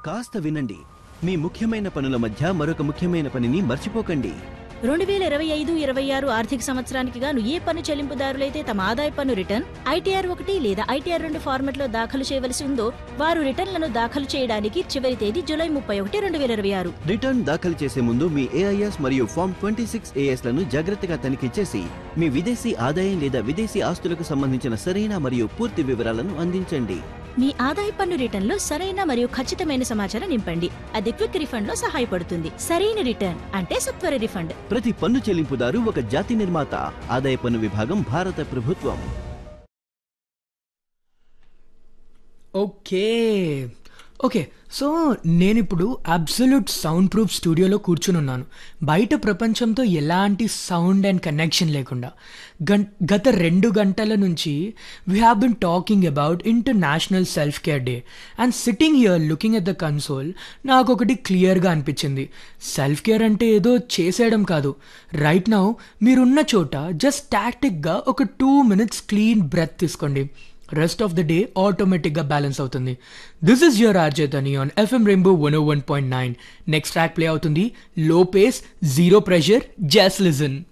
కాస్త వినండి మీ ముఖ్యమైన పనుల మధ్య మరొక ముఖ్యమైన పనిని మర్చిపోకండి రెండు వేల ఇరవై ఐదు ఇరవై ఆరు ఆర్థిక సంవత్సరానికి గాను ఏ పన్ను చెల్లింపుదారులైతే తమ ఆదాయ పన్ను రిటర్న్ ఐటీఆర్ ఒకటి లేదా ఐటీఆర్ రెండు ఫార్మెట్లో దాఖలు చేయవలసి ఉందో వారు రిటర్న్లను దాఖలు చేయడానికి చివరి తేదీ జూలై ముప్పై ఒకటి రెండు వేల ఇరవై ఆరు రిటర్న్ దాఖలు చేసే ముందు మీ ఏఐఎస్ మరియు ఫామ్ ట్వంటీ సిక్స్ ఏఎస్ లను జాగ్రత్తగా తనిఖీ చేసి మీ విదేశీ ఆదాయం లేదా విదేశీ ఆస్తులకు సంబంధించిన సరైన మరియు పూర్తి వివరాలను అందించండి మీ ఆదాయ పన్ను రిటర్న్లో సరైన మరియు ఖచ్చితమైన సమాచారం నింపండి అది క్విక్ రిఫండ్ లో సహాయపడుతుంది సరైన రిటర్న్ అంటే సత్వర రిఫండ్ ప్రతి పన్ను చెల్లింపుదారు ఒక జాతి నిర్మాత ఆదాయ పన్ను విభాగం భారత ప్రభుత్వం ఓకే ఓకే సో నేను ఇప్పుడు అబ్సల్యూట్ సౌండ్ ప్రూఫ్ స్టూడియోలో కూర్చుని ఉన్నాను బయట ప్రపంచంతో ఎలాంటి సౌండ్ అండ్ కనెక్షన్ లేకుండా గం గత రెండు గంటల నుంచి we have been talking about international self care day and sitting here looking at the console నాకు ఒకటి క్లియర్గా అనిపించింది సెల్ఫ్ కేర్ అంటే ఏదో చేసేయడం కాదు రైట్ నౌ మీరున్న చోట జస్ట్ టాక్టిక్గా ఒక టూ మినిట్స్ క్లీన్ బ్రెత్ తీసుకోండి రెస్ట్ ఆఫ్ ద డే ఆటోమేటిక్గా బ్యాలెన్స్ అవుతుంది this is your RJ Dhani on FM rainbow one O one point nine next track play అవుతుంది low pace zero pressure just listen